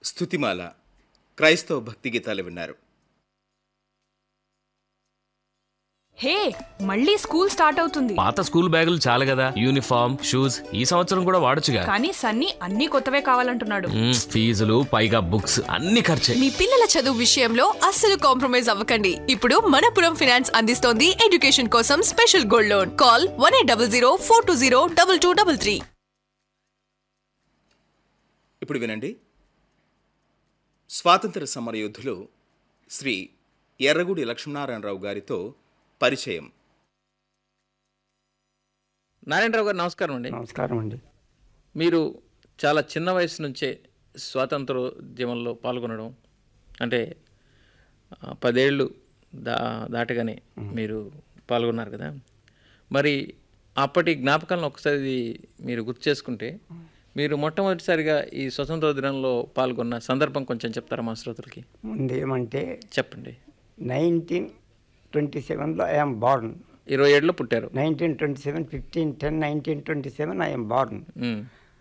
స్తుతిమాల క్రైస్తవ భక్తి గీతాలు విన్నారు హే మళ్ళీ స్కూల్ స్టార్ట్ అవుతుంది పాత స్కూల్ బ్యాగులు చాలు కదా యూనిఫామ్ షూస్ ఈ సంవత్సరం కూడా వాడొచ్చుగా కానీ సన్నీ అన్ని కొత్తవే కావాలంటున్నాడు మ్మ్, ఫీజులు పైగా బుక్స్ అన్ని ఖర్చే మీ పిల్లల చదువు విషయంలో అస్సలు కాంప్రమైజ్ అవ్వకండి ఇప్పుడు మనపురం ఫినాన్స్ అందిస్తోంది ఎడ్యుకేషన్ కోసం special gold loan call one eight double zero four two zero double two double three ఇప్పుడు వినండి స్వాతంత్ర సమరయోధులు శ్రీ ఎర్రగుడి లక్ష్మీనారాయణరావు గారితో పరిచయం నారాయణరావు గారు నమస్కారం అండి నమస్కారం అండి మీరు చాలా చిన్న వయసు నుంచే స్వాతంత్రోద్యమంలో పాల్గొనడం అంటే ఆ, పదేళ్ళు దా దాటగానే మీరు పాల్గొన్నారు కదా మరి అప్పటి జ్ఞాపకాలను ఒకసారి మీరు గుర్తు చేసుకుంటే మీరు మొట్టమొదటిసారిగా ఈ స్వతంత్ర దినంలో పాల్గొన్న సందర్భం కొంచెం చెప్తారా మా శ్రోతలకి ముందు ఏమంటే చెప్పండి నైన్టీన్ ట్వంటీ సెవెన్లో ఐఎమ్ బార్న్ ఇరవై ఏడులో పుట్టారు nineteen twenty seven fifteen ten nineteen twenty seven I'm born um,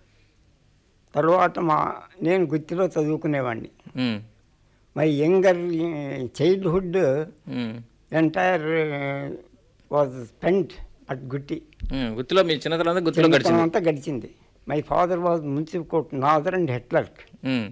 తర్వాత మా నేను గుత్తిలో చదువుకునేవాడిని um, my younger childhood um, entire was spent at Gutti um. గుత్తిలో మీ చిన్నతనం అంతా గుత్తిలో చిన్నతనం గడిచింది అంతా గడిచింది my father was municipal court నాదర్ అండ్ హెడ్ క్లర్క్ ఉమ్,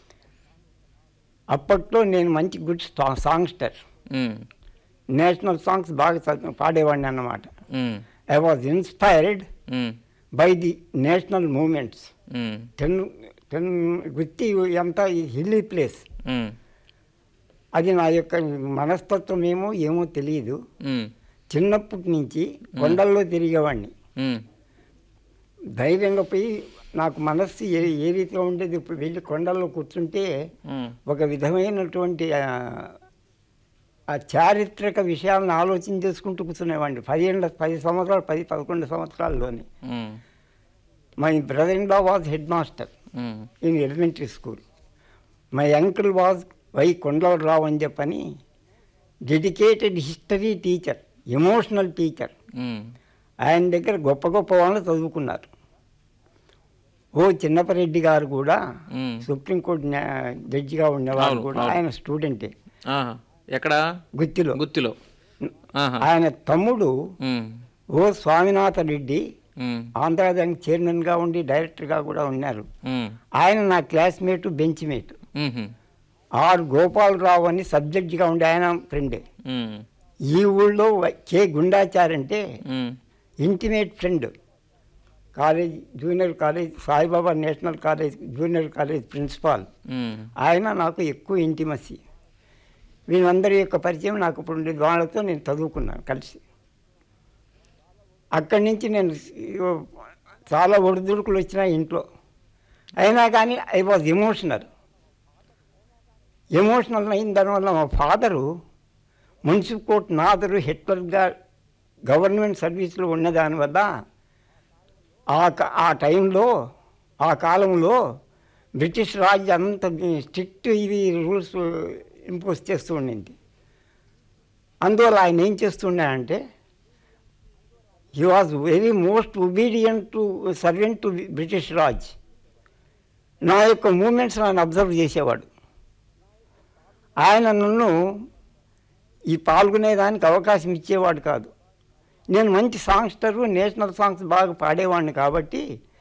అప్పట్లో నేను మంచి good songster um, national songs బాగా చదువు- పాడేవాడిని అన్నమాట ఉమ్, I was inspired um, by the national moments um, ten ten Gutti ఎంత హిల్లీ ప్లేస్ ఉమ్, అది నా యొక్క మనస్తత్వం ఏమో ఏమో తెలియదు ఉమ్, చిన్నప్పటి నుంచి కొండల్లో తిరిగేవాడిని ఉమ్, ధైర్యంగా పోయి నాకు మనస్సు ఏ ఏ రీతిలో ఉండేది ఇప్పుడు వెళ్ళి కొండల్లో కూర్చుంటే ఉమ్, ఒక విధమైనటువంటి ఆ, ఆ చారిత్రక విషయాలను ఆలోచన చేసుకుంటూ కూర్చునేవాడిని పదిహేను పది సంవత్సరాలు పది పదకొండు సంవత్సరాల్లోనే um, my brother in law was headmaster um, in elementary school my uncle was Y Kondala Rao అని చెప్పని dedicated history teacher emotional teacher um, ఆయన దగ్గర గొప్ప గొప్ప వాళ్ళు చదువుకున్నారు ఓ చిన్నపరెడ్డి గారు కూడా ఉమ్. సుప్రీంకోర్టు న్యా- జడ్జిగా ఉండేవారు అవును, కూడా అవును. ఆయన స్టూడెంటే ఆహా. ఎక్కడ గుత్తిలో గుత్తిలో ఆహా. ఆయన తమ్ముడు um, O Swaminatha Reddy um, Andhra bank చైర్మన్గా ఉండి డైరెక్టర్గా కూడా ఉన్నారు ఉమ్, ఆయన నా క్లాస్మేటు బెంచ్ మేట్ ఉమ్హు, ఆర్ గోపాలరావు అని సబ్జెక్ట్గా ఉండే ఆయన ఫ్రెండే ఉమ్, ఈ ఊళ్ళో వ- కె గుండాచార్ అంటే um, intimate friend college junior college Saibaba national college junior college principal um, ఆయన నాకు ఎక్కువ ఇంటిమసీ వీళ్ళందరి యొక్క పరిచయం నాకు ఇప్పుడు ఉండే వాళ్ళతో నేను చదువుకున్నాను కలిసి అక్కడి నుంచి నేను చాలా ఒడిదుడుకులు వచ్చినాయి ఇంట్లో అయినా కానీ ఐ వాజ్ ఎమోషనల్ ఎమోషనల్ అయిన దానివల్ల మా ఫాదరు మున్సిపల్ కోర్ట్ నాదరు హెట్లర్గా గవర్నమెంట్ సర్వీస్లో ఉన్న దానివల్ల ఆ క- ఆ టైంలో ఆ కాలంలో బ్రిటిష్ రాజ్ అంత స్ట్రిక్ట్ ఇవి రూల్స్ ఇంపోజ్ చేస్తూ ఉండింది అందువల్ల ఆయన ఏం చేస్తున్నాడంటే he was very most obedient to servant to British Raj నా యొక్క మూమెంట్స్ ఆయన అబ్జర్వ్ చేసేవాడు ఆయన నన్ను ఈ పాల్గొనేదానికి అవకాశం ఇచ్చేవాడు కాదు నేను మంచి సాంగ్స్టరు నేషనల్ సాంగ్స్ బాగా పాడేవాడిని కాబట్టి